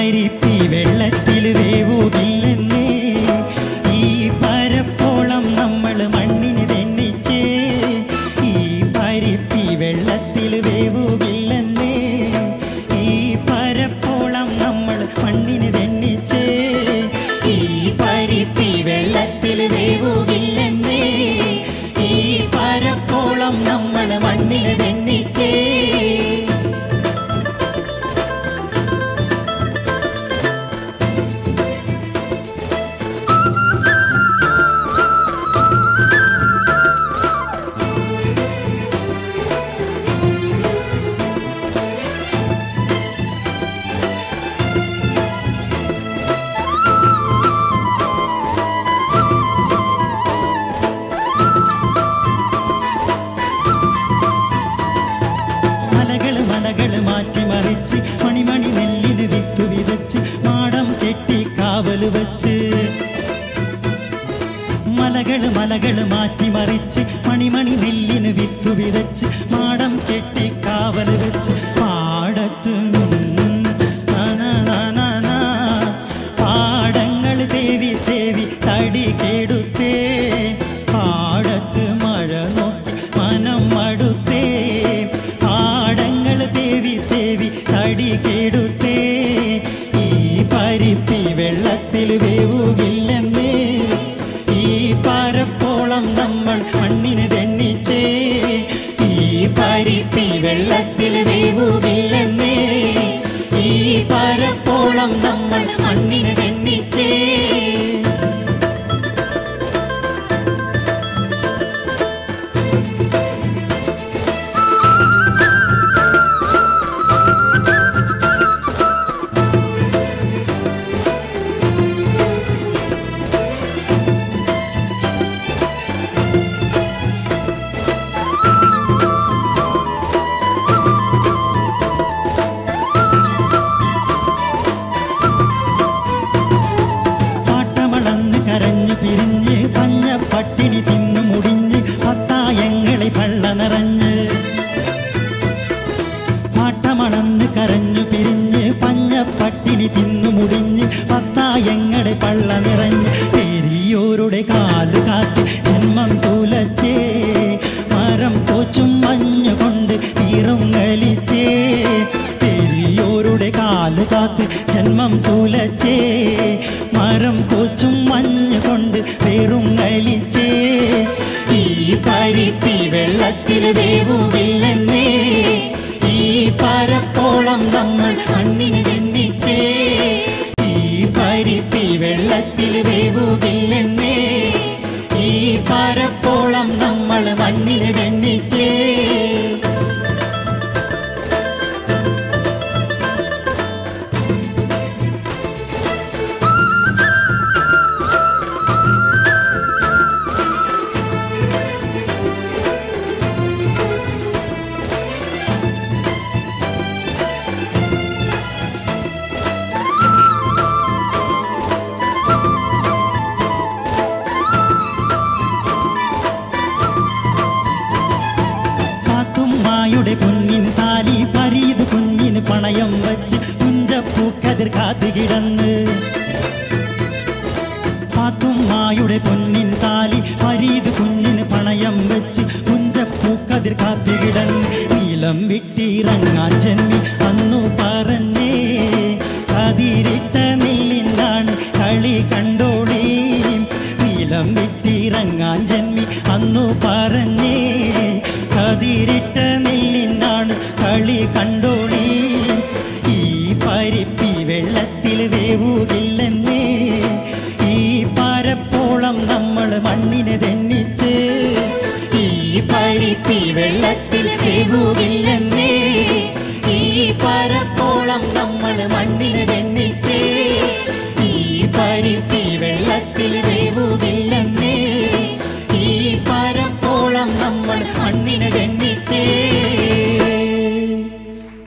പരിപ്പി വെള്ളത്തിൽ വേവുകില്ലെന്നേ ഈ പരപ്പോളം നമ്മൾ മണ്ണിന് തെണ്ണിച്ചേ ഈ പരിപ്പി വെള്ളത്തിൽ വേവുകില്ലെന്നേ ഈ പരപ്പോളം നമ്മൾ മണ്ണിന് തെണ്ണിച്ചേ ഈ പരിപ്പി വെള്ളത്തിൽ വേവുകില്ലെന്നേ ഈ പരപ്പോളം നമ്മൾ മണ്ണിന് തെണ്ണിച്ചേ മലകള് മലകള് മാറ്റിമറിച്ച് മണിമണി നെല്ലിന് വിത്തു വിതച്ച് മാടം കെട്ടി കാവല് വച്ച് മലകള് മലകള് മാറ്റിമറിച്ച് മണിമണി നെല്ലിന് വിത്തു വിതച്ച് മാടം കെട്ടി കാവല് വെച്ച് പാടത്ത് പാടങ്ങൾ തേവി തേവി തടി കേടുത്തേ പാടത്ത് മഴ നോക്കി മനം മടുത്തേ പാടങ്ങൾ തേവി തേവി തടി കേടുത്തേ ഈ പരിപ്പി വെള്ളത്തിൽ വേവുകില്ലെന്നേ ഈ പരപ്പോളം നമ്മൾ മണ്ണിന് തെണ്ണിച്ചേ ഈ പരിപ്പി വെള്ളത്തിൽ വേവുകില്ലെന്നേ ഈ പരപ്പോളം നമ്മൾ മണ്ണിന് തെണ്ണിച്ചേ പാട്ടമളന്ന് കരഞ്ഞ് പിരിഞ്ഞ് പഞ്ഞ പട്ടിണി തിന്നു മുടിഞ്ഞ് പത്തായങ്ങളെ പള്ള നിറഞ്ഞ് പാട്ടമണന്ന് കരഞ്ഞു പിരിഞ്ഞ് പഞ്ഞ പട്ടിണി തിന്നു മുടിഞ്ഞ് പത്തായങ്ങളെ പള്ള നിറഞ്ഞ് പെരിയോരുടെ കാല് കാത്ത് ജന്മം തുലച്ചേ മരം കോച്ചും മഞ്ഞു കൊണ്ട് വീറുങ്ങലിച്ചേ പെരിയോരുടെ കാല് കാത്ത് ജന്മം തുലച്ചേ മരം കോച്ചും മഞ്ഞ് കൊണ്ട് വേറുങ്ങലിച്ചേ ഈ പരിപ്പി വെള്ളത്തിൽ വേവുകില്ലെന്നേ ഈ പരപ്പോളം നമ്മൾ മണ്ണിന് തെന്നിച്ചേ ഈ പരിപ്പി വെള്ളത്തിൽ വേവുകില്ലെന്നേ ഈ പരപ്പോളം നമ്മൾ മണ്ണിന് തെന്നിച്ചേ പാത്തുമ്മായുടെ പൊന്നിൻ താലി പരീത് കുഞ്ഞിന് പണയം വച്ച് കുഞ്ചപ്പൂക്കതിർ കാത്തു കിടന്ന് പാത്തുമ്മായുടെ പൊന്നിൻ താലി പരീത് കുഞ്ഞിന് പണയം വെച്ച് കുഞ്ചപ്പൂക്കതിർ കാത്തു കിടന്ന് നീലം വിട്ടിറങ്ങാൻ ജന്മി അന്നു പറഞ്ഞേ കതിരിട്ട നെല്ലിന്താണ് കളി കണ്ടോളേ നീലം വിട്ടിറങ്ങാൻ ജന്മി അന്നു പറഞ്ഞേ കതിരിട്ട നെല്ലിനാണ് കളി കണ്ടോളി ഈ പരിപ്പി വെള്ളത്തിൽ വേവുകില്ലെന്നേ ഈ പരപ്പോളം നമ്മൾ മണ്ണിനെ തെണ്ണിച്ച് ഈ പരിപ്പി വെള്ളത്തിൽ വേവുകില്ലെന്നേ